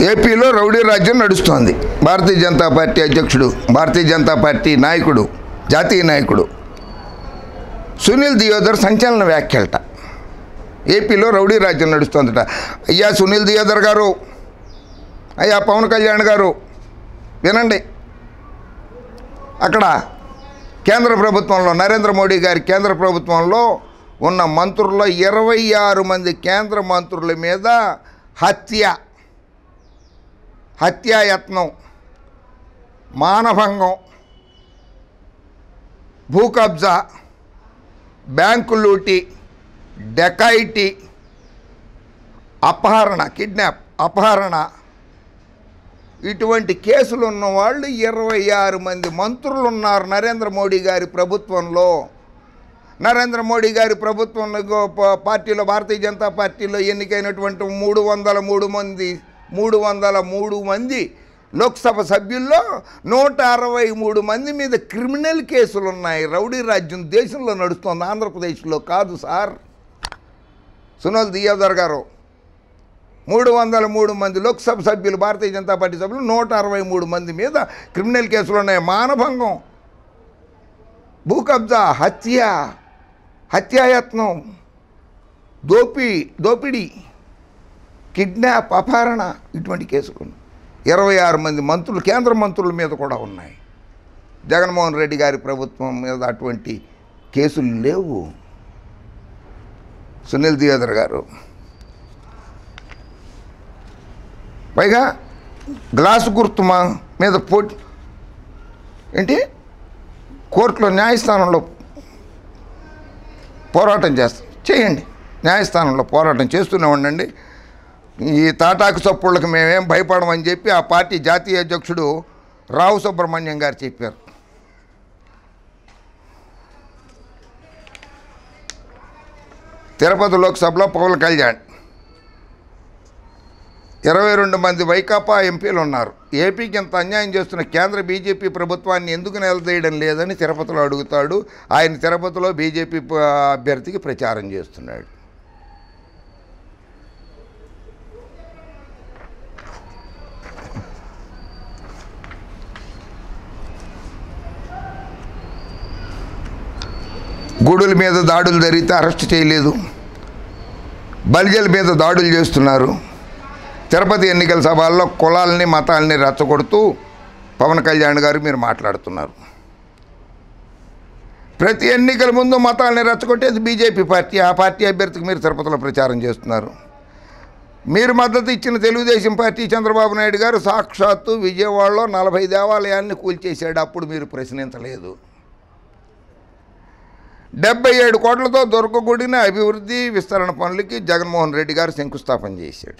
ఏపీలో రౌడీ రాజ్యం నడుస్తోంది భారతీయ జనతా పార్టీ అధ్యక్షుడు భారతీయ జనతా పార్టీ నాయకుడు జాతీయ నాయకుడు సునీల్ దియోదర్ సంచలన వ్యాఖ్యలట ఏపీలో రౌడీ రాజ్యం నడుస్తోందట అయ్యా సునీల్ దియోదర్ గారు అయ్యా పవన్ కళ్యాణ్ గారు వినండి అక్కడ కేంద్ర ప్రభుత్వంలో నరేంద్ర మోడీ గారి కేంద్ర ప్రభుత్వంలో ఉన్న మంత్రుల్లో ఇరవై ఆరు మంది కేంద్ర మంత్రుల మీద హత్య హత్యాయత్నం మానభంగం భూ కబ్జా బ్యాంకు లూటి డెకాయిటీ అపహరణ కిడ్నాప్ అపహరణ ఇటువంటి కేసులు ఉన్న వాళ్ళు ఇరవై ఆరు మంది మంత్రులు ఉన్నారు నరేంద్ర మోడీ గారి ప్రభుత్వంలో నరేంద్ర మోడీ గారి ప్రభుత్వంలో గో- ప- పార్టీలో భారతీయ జనతా పార్టీలో ఎన్నికైనటువంటి మూడు వందల మూడు మంది మూడు వందల మూడు మంది లోక్సభ సభ్యుల్లో నూట అరవై మూడు మంది మీద క్రిమినల్ కేసులు ఉన్నాయి రౌడీ రాజ్యం దేశంలో నడుస్తోంది ఆంధ్రప్రదేశ్లో కాదు సార్ సునోల్ దియోదర్ గారు మూడు వందల మూడు మంది లోక్సభ సభ్యులు భారతీయ జనతా పార్టీ సభ్యులు నూట అరవై మూడు మంది మీద క్రిమినల్ కేసులు ఉన్నాయి మానభంగం భూ కబ్జా హత్య హత్యాయత్నం దోపి దోపిడీ కిడ్నాప్ అపహరణ ఇటువంటి కేసులు ఉన్నాయి ఇరవై ఆరు మంది మంత్రులు కేంద్ర మంత్రుల మీద కూడా ఉన్నాయి జగన్మోహన్ రెడ్డి గారి ప్రభుత్వం మీద అటువంటి కేసులు లేవు సునీల్ దియోదర్ గారు పైగా గ్లాసు గుర్తు మా మీద పోటీ ఏంటి కోర్టులో న్యాయస్థానంలో పోరాటం చేస్తాం చేయండి న్యాయస్థానంలో పోరాటం చేస్తూనే ఉండండి ఈ తాటాకు చప్పుళ్ళకి మేమేం భయపడమని చెప్పి ఆ పార్టీ జాతీయ అధ్యక్షుడు రావు సుబ్రహ్మణ్యం గారు చెప్పారు తిరుపతి లోక్సభలో పవన్ కళ్యాణ్ ఇరవై రెండు మంది వైకాపా ఎంపీలు ఉన్నారు ఏపీకి ఇంత అన్యాయం చేస్తున్న కేంద్ర బీజేపీ ప్రభుత్వాన్ని ఎందుకు నిలదీయడం లేదని తిరుపతిలో అడుగుతాడు ఆయన తిరుపతిలో బీజేపీ ప- అభ్యర్థికి ప్రచారం చేస్తున్నాడు గుడుల మీద దాడులు జరిగితే అరెస్ట్ చేయలేదు బలిజల మీద దాడులు చేస్తున్నారు తిరుపతి ఎన్నికల సభల్లో కులాలని మతాలని రెచ్చగొడుతూ పవన్ కళ్యాణ్ గారు మీరు మాట్లాడుతున్నారు ప్రతి ఎన్నికల ముందు మతాలని రెచ్చగొట్టేది బీజేపీ పార్టీ ఆ పార్టీ అభ్యర్థికి మీరు తిరుపతిలో ప్రచారం చేస్తున్నారు మీరు మద్దతు ఇచ్చిన తెలుగుదేశం పార్టీ చంద్రబాబు నాయుడు గారు సాక్షాత్తు విజయవాడలో నలభై దేవాలయాన్ని కూల్చేశాడు అప్పుడు మీరు ప్రశ్నించలేదు డెబ్బై ఏడు కోట్లతో దుర్గగుడిని అభివృద్ధి విస్తరణ పనులకి జగన్మోహన్ రెడ్డి గారు శంకుస్థాపన చేశాడు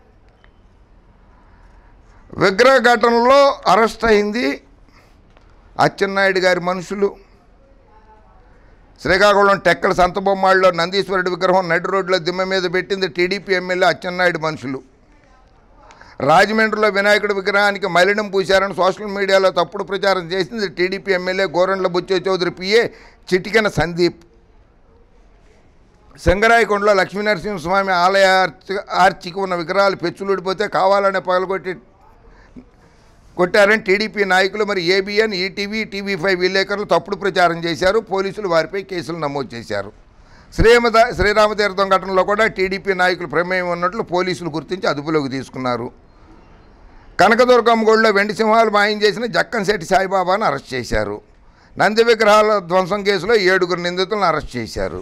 విగ్రహ ఘటనలో అరెస్ట్ అయింది అచ్చెన్నాయుడు గారి మనుషులు శ్రీకాకుళం టెక్కల సంతబొమ్మాళ్ళలో నందీశ్వరుడి విగ్రహం నడి రోడ్లో దిమ్మ మీద పెట్టింది టీడీపీ ఎమ్మెల్యే అచ్చెన్నాయుడు మనుషులు రాజమండ్రిలో వినాయకుడి విగ్రహానికి మలినం పూశారని సోషల్ మీడియాలో తప్పుడు ప్రచారం చేసింది TDP MLA Gorantla Butchaiah Chowdary PA Chitikena Sandeep సింగరాయకొండలో Lakshminarasimhaswamy ఆలయ ఆర్చి ఆర్చికి ఉన్న విగ్రహాలు పెచ్చులుడిపోతే కావాలనే పగలగొట్టి కొట్టారని టీడీపీ నాయకులు మరి ఏబిఎన్ ఈటీవీ టీవీ ఫైవ్ విలేకరులు తప్పుడు ప్రచారం చేశారు పోలీసులు వారిపై కేసులు నమోదు చేశారు శ్రీమద శ్రీరామతీర్థం ఘటనలో కూడా టీడీపీ నాయకులు ప్రమేయం ఉన్నట్లు పోలీసులు గుర్తించి అదుపులోకి తీసుకున్నారు కనకదుర్గమ్మ గుడిలో వెండి సింహాలు మాయం చేసిన జక్కన్శెట్టి సాయిబాబాను అరెస్ట్ చేశారు నంది విగ్రహాల ధ్వంసం కేసులో ఏడుగురు నిందితులను అరెస్ట్ చేశారు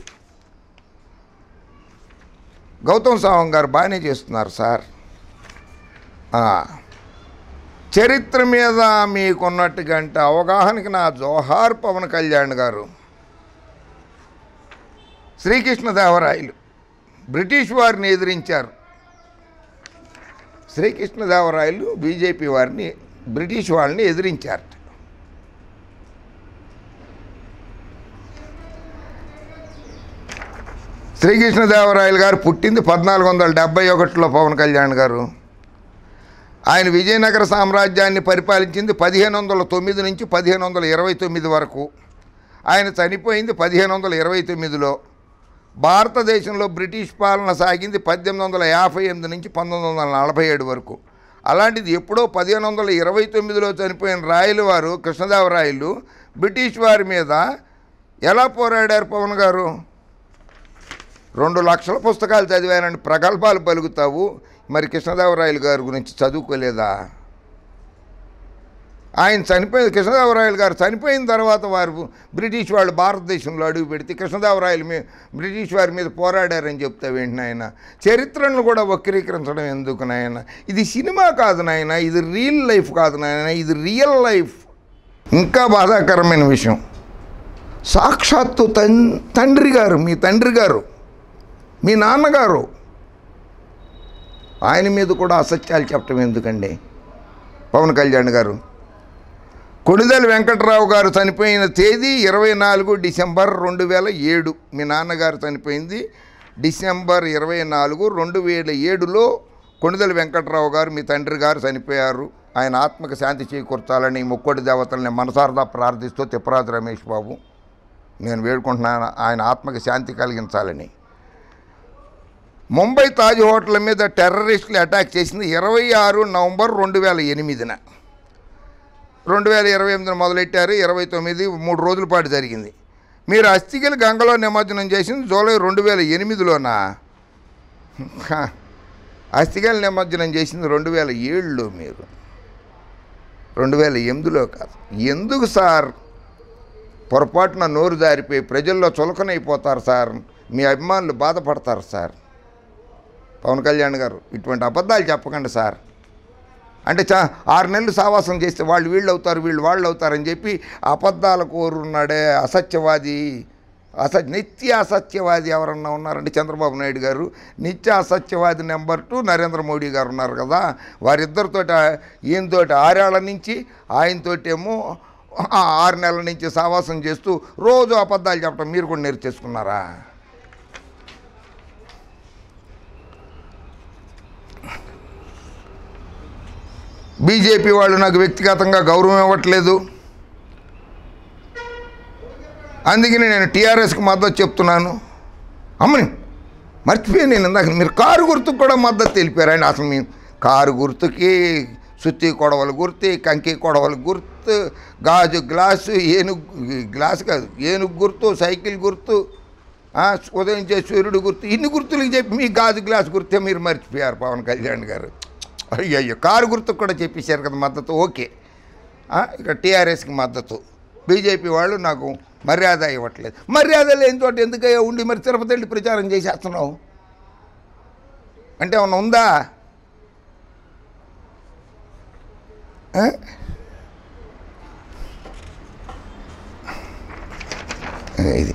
గౌతమ్ సావంగ్ గారు బాగానే చేస్తున్నారు సార్ ఆ. చరిత్ర మీద మీకున్నట్టుగంటే అవగాహనకి నా జోహార్ పవన్ కళ్యాణ్ గారు శ్రీకృష్ణదేవరాయలు బ్రిటిష్ వారిని ఎదిరించారు శ్రీకృష్ణదేవరాయలు బీజేపీ వారిని బ్రిటిష్ వాళ్ళని ఎదిరించారు శ్రీకృష్ణదేవరాయలు గారు పుట్టింది పద్నాలుగు వందల డెబ్బై ఒకటిలో పవన్ కళ్యాణ్ గారు ఆయన విజయనగర సామ్రాజ్యాన్ని పరిపాలించింది పదిహేను వందల తొమ్మిది నుంచి పదిహేను వందల ఇరవై తొమ్మిది వరకు ఆయన చనిపోయింది పదిహేను వందల ఇరవై తొమ్మిదిలో భారతదేశంలో బ్రిటిష్ పాలన సాగింది పద్దెనిమిది వందల యాభై ఎనిమిది నుంచి పంతొమ్మిది వందల నలభై ఏడు వరకు అలాంటిది ఎప్పుడో పదిహేను వందల ఇరవై తొమ్మిదిలో చనిపోయిన రాయలు వారు కృష్ణదేవరాయలు బ్రిటిష్ వారి మీద ఎలా పోరాడారు పవన్ గారు రెండు లక్షల పుస్తకాలు చదివానని ప్రగల్భాలు పలుకుతావు మరి కృష్ణదేవరాయలు గారి గురించి చదువుకోలేదా ఆయన చనిపోయిన కృష్ణదేవరాయలు గారు చనిపోయిన తర్వాత వారు బ్రిటిష్ వాళ్ళు భారతదేశంలో అడుగు పెడితే కృష్ణదేవరాయలు మీ బ్రిటిష్ వారి మీద పోరాడారని చెప్తావేంటి నాయన చరిత్రను కూడా వక్రీకరించడం ఎందుకు నాయన ఇది సినిమా కాదు నాయన ఇది రియల్ లైఫ్ కాదు నాయన ఇది రియల్ లైఫ్ ఇంకా బాధాకరమైన విషయం సాక్షాత్తు తన్ తండ్రి గారు మీ తండ్రి గారు మీ నాన్నగారు ఆయన మీద కూడా అసత్యాలు చెప్పడం ఎందుకండి పవన్ కళ్యాణ్ గారు కొణిదెల వెంకట్రావు గారు చనిపోయిన తేదీ ఇరవై నాలుగు డిసెంబర్ రెండు వేల ఏడు మీ నాన్నగారు చనిపోయింది డిసెంబర్ ఇరవై నాలుగు రెండు వేల ఏడులో కొణిదెల వెంకట్రావు గారు మీ తండ్రి గారు చనిపోయారు ఆయన ఆత్మకు శాంతి చేకూర్చాలని ముక్కోటి దేవతల్ని మనసారదా ప్రార్థిస్తూ తిప్పరాజు రమేష్ బాబు నేను వేడుకుంటున్నాను ఆయన ఆత్మకి శాంతి కలిగించాలని ముంబై తాజ్ హోటల్ మీద టెర్రరిస్టులు అటాక్ చేసింది ఇరవై ఆరు నవంబర్ రెండు వేల ఎనిమిదిన రెండు వేల ఇరవై ఎనిమిదిన మొదలెట్టారు ఇరవై తొమ్మిది మూడు రోజుల పాటు జరిగింది మీరు అస్థికలు గంగలో నిమజ్జనం చేసింది జూలై రెండు వేల ఎనిమిదిలోనా హ, అస్థికలు నిమజ్జనం చేసింది రెండు వేల ఏడులో మీరు రెండు వేల ఎనిమిదిలో కాదు ఎందుకు సార్ పొరపాటున నోరు జారిపోయి ప్రజల్లో చులకనైపోతారు సార్ మీ అభిమానులు బాధపడతారు సార్ పవన్ కళ్యాణ్ గారు ఇటువంటి అబద్ధాలు చెప్పకండి సార్ అంటే చా ఆరు నెలలు సావాసం చేస్తే వాళ్ళు వీళ్ళు అవుతారు వీళ్ళు వాళ్ళు అవుతారని చెప్పి అబద్ధాల కోరున్నాడే అసత్యవాది అస నిత్య అసత్యవాది ఎవరన్నా ఉన్నారంటే చంద్రబాబు నాయుడు గారు నిత్య అసత్యవాది నెంబర్ టూ నరేంద్ర మోడీ గారు ఉన్నారు కదా వారిద్దరితోటి ఈయనతోటి ఆరేళ్ల నుంచి ఆయనతోటేమో ఆ ఆరు నెలల నుంచి సావాసం చేస్తూ రోజు అబద్ధాలు చెప్పడం మీరు కూడా నేర్చేసుకున్నారా బీజేపీ వాళ్ళు నాకు వ్యక్తిగతంగా గౌరవం ఇవ్వట్లేదు అందుకని నేను టీఆర్ఎస్కి మద్దతు చెప్తున్నాను అమ్మని మర్చిపోయాను నేను ఇందాక మీరు కారు గుర్తుకు కూడా మద్దతు తెలిపారు ఆయన అసలు మీ కారు గుర్తుకి సుత్తి కొడవలు గుర్తు కంకి కొడవలు గుర్తు గాజు గ్లాసు ఏనుగు గ్లాసు కాదు ఏనుగు గుర్తు సైకిల్ గుర్తు ఆ, ఉదయించే సూర్యుడు గుర్తు ఇన్ని గుర్తులకు చెప్పి మీ గాజు గ్లాస్ గుర్తే మీరు మర్చిపోయారు పవన్ కళ్యాణ్ గారు అయ్యయ్యో కారు గుర్తుకు కూడా చెప్పేశారు కదా మద్దతు ఓకే ఆ, ఇక టీఆర్ఎస్కి మద్దతు బీజేపీ వాళ్ళు నాకు మర్యాద ఇవ్వట్లేదు మర్యాద లేని చోట ఎందుకయ్యా ఉండి మరి తిరుపతి వెళ్ళి ప్రచారం చేసేస్తున్నావు అంటే ఏమన్నా ఉందా ఆ? ఇది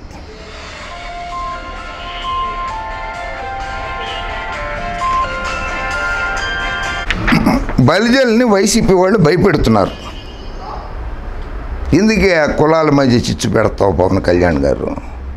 బలిజల్ని వైసీపీ వాళ్ళు భయపెడుతున్నారు ఎందుకే ఆ కులాల మధ్య చిచ్చు పెడతావు పవన్ కళ్యాణ్ గారు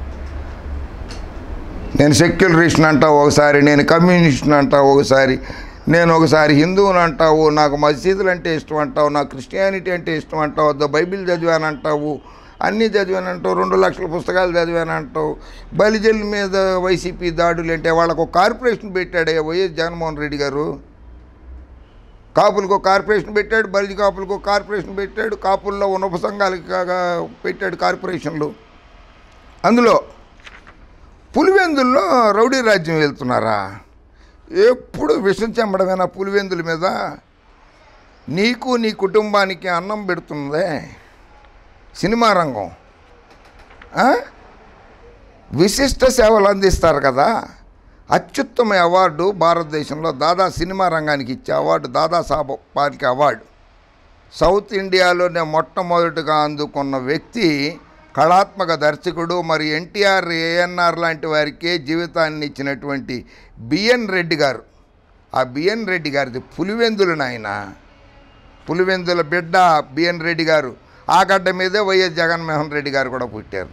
నేను సెక్యులరిస్ట్ అంటావు ఒకసారి నేను కమ్యూనిస్ట్ అంటావు ఒకసారి నేను ఒకసారి హిందువుని అంటావు నాకు మసీదులు అంటే ఇష్టం అంటావు నాకు క్రిస్టియానిటీ అంటే ఇష్టం అంటావు ద బైబిల్ చదివానంటావు అన్నీ చదివానంటావు రెండు లక్షల పుస్తకాలు చదివానంటావు బలిజల మీద వైసీపీ దాడులు అంటే వాళ్ళకు ఒక కార్పొరేషన్ పెట్టాడే వైఎస్ జగన్మోహన్ రెడ్డి గారు కాపులకు ఒక కార్పొరేషన్ పెట్టాడు బలిజ కాపులకు ఒక కార్పొరేషన్ పెట్టాడు కాపుల్లో ఉన్న ఉపసంఘాలకి కాగా పెట్టాడు కార్పొరేషన్లు అందులో పులివెందుల్లో రౌడీ రాజ్యం వెళ్తున్నారా ఎప్పుడు విషం చెమ్మడమేనా పులివెందుల మీద నీకు నీ కుటుంబానికి అన్నం పెడుతుందే సినిమా రంగం ఆ? విశిష్ట సేవలు అందిస్తారు కదా అత్యుత్తమ అవార్డు భారతదేశంలో దాదా సినిమా రంగానికి ఇచ్చే award Dadasaheb Phalke award south ఇండియాలోనే మొట్టమొదటిగా అందుకున్న వ్యక్తి కళాత్మక దర్శకుడు మరి ఎన్టీఆర్ ఏఎన్ఆర్ లాంటి వారికే జీవితాన్ని ఇచ్చినటువంటి బిఎన్ రెడ్డి గారు ఆ బిఎన్ రెడ్డి గారిది పులివెందులు నాయన పులివెందుల బిడ్డ బిఎన్ రెడ్డి గారు ఆ గడ్డ మీదే వైఎస్ జగన్మోహన్ రెడ్డి గారు కూడా పుట్టారు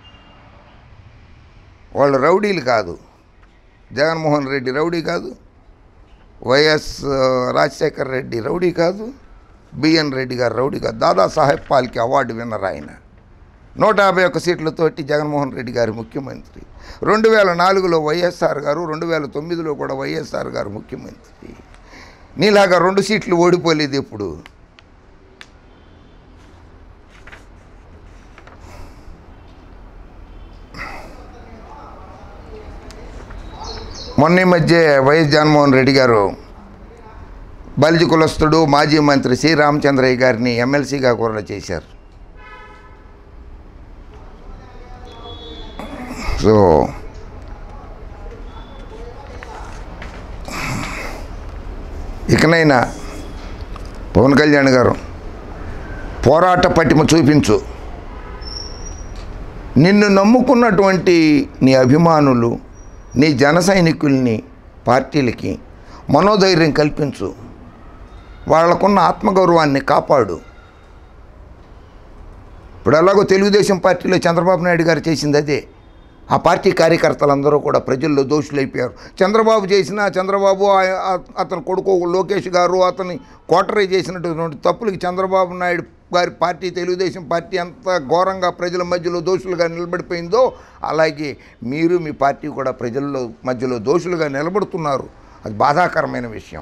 వాళ్ళు రౌడీలు కాదు జగన్మోహన్ రెడ్డి రౌడీ కాదు వైఎస్ రాజశేఖర్ రెడ్డి రౌడీ కాదు బిఎన్ రెడ్డి గారు రౌడీ కాదు దాదాసాహెబ్ పాల్కే అవార్డు విన్నర్ ఆయన నూట యాభై ఒక్క సీట్లతోటి జగన్మోహన్ రెడ్డి గారు ముఖ్యమంత్రి రెండు వేల నాలుగులో వైఎస్ఆర్ గారు రెండు వేల తొమ్మిదిలో కూడా వైఎస్ఆర్ గారు ముఖ్యమంత్రి నీలాగా రెండు సీట్లు ఓడిపోలేదు ఇప్పుడు మొన్న ఈ మధ్య వైఎస్ జగన్మోహన్ రెడ్డి గారు బలిజ కులస్తుడు మాజీ మంత్రి సి రామచంద్రయ్య గారిని ఎమ్మెల్సీగా కూడా చేశారు సో ఇకనైనా పవన్ కళ్యాణ్ గారు పోరాట పటిమ చూపించు నిన్ను నమ్ముకున్నటువంటి నీ అభిమానులు నీ జన సైనికుల్ని పార్టీలకి మనోధైర్యం కల్పించు వాళ్ళకున్న ఆత్మగౌరవాన్ని కాపాడు ఇప్పుడు ఎలాగో తెలుగుదేశం పార్టీలో చంద్రబాబు నాయుడు గారు చేసింది అదే ఆ పార్టీ కార్యకర్తలందరూ కూడా ప్రజల్లో దోషులైపోయారు చంద్రబాబు చేసిన చంద్రబాబు ఆ- ఆ- అతని కొడుకు లోకేష్ గారు అతని కోటరీ చేసినటువంటి తప్పులకి చంద్రబాబు నాయుడు గారి పార్టీ తెలుగుదేశం పార్టీ ఎంత ఘోరంగా ప్రజల మధ్యలో దోషులుగా నిలబడిపోయిందో అలాగే మీరు మీ పార్టీ కూడా ప్రజల్లో మధ్యలో దోషులుగా నిలబడుతున్నారు అది బాధాకరమైన విషయం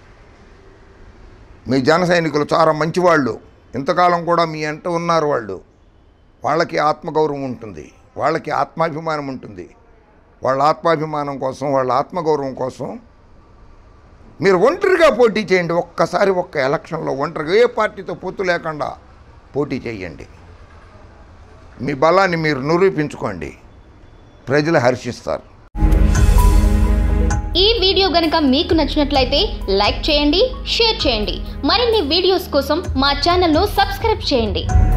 మీ జన సైనికులు చాలా మంచివాళ్ళు ఇంతకాలం కూడా మీ ఎంట ఉన్నారు వాళ్ళు వాళ్ళకి ఆత్మగౌరవం ఉంటుంది వాళ్ళకి ఆత్మాభిమానం ఉంటుంది వాళ్ళ ఆత్మాభిమానం కోసం వాళ్ళ ఆత్మగౌరవం కోసం మీరు ఒంటరిగా పోటీ చేయండి ఒక్కసారి ఒక్క ఎలక్షన్లో ఒంటరిగా ఏ పార్టీతో పొత్తు లేకుండా పోటీ చేయండి మీ బలాన్ని మీరు నిరూపించుకోండి ప్రజలు హర్షిస్తారు ఈ వీడియో గనక మీకు నచ్చినట్లయితే లైక్ చేయండి షేర్ చేయండి మరిన్ని వీడియోస్ కోసం మా ఛానల్ను సబ్స్క్రైబ్ చేయండి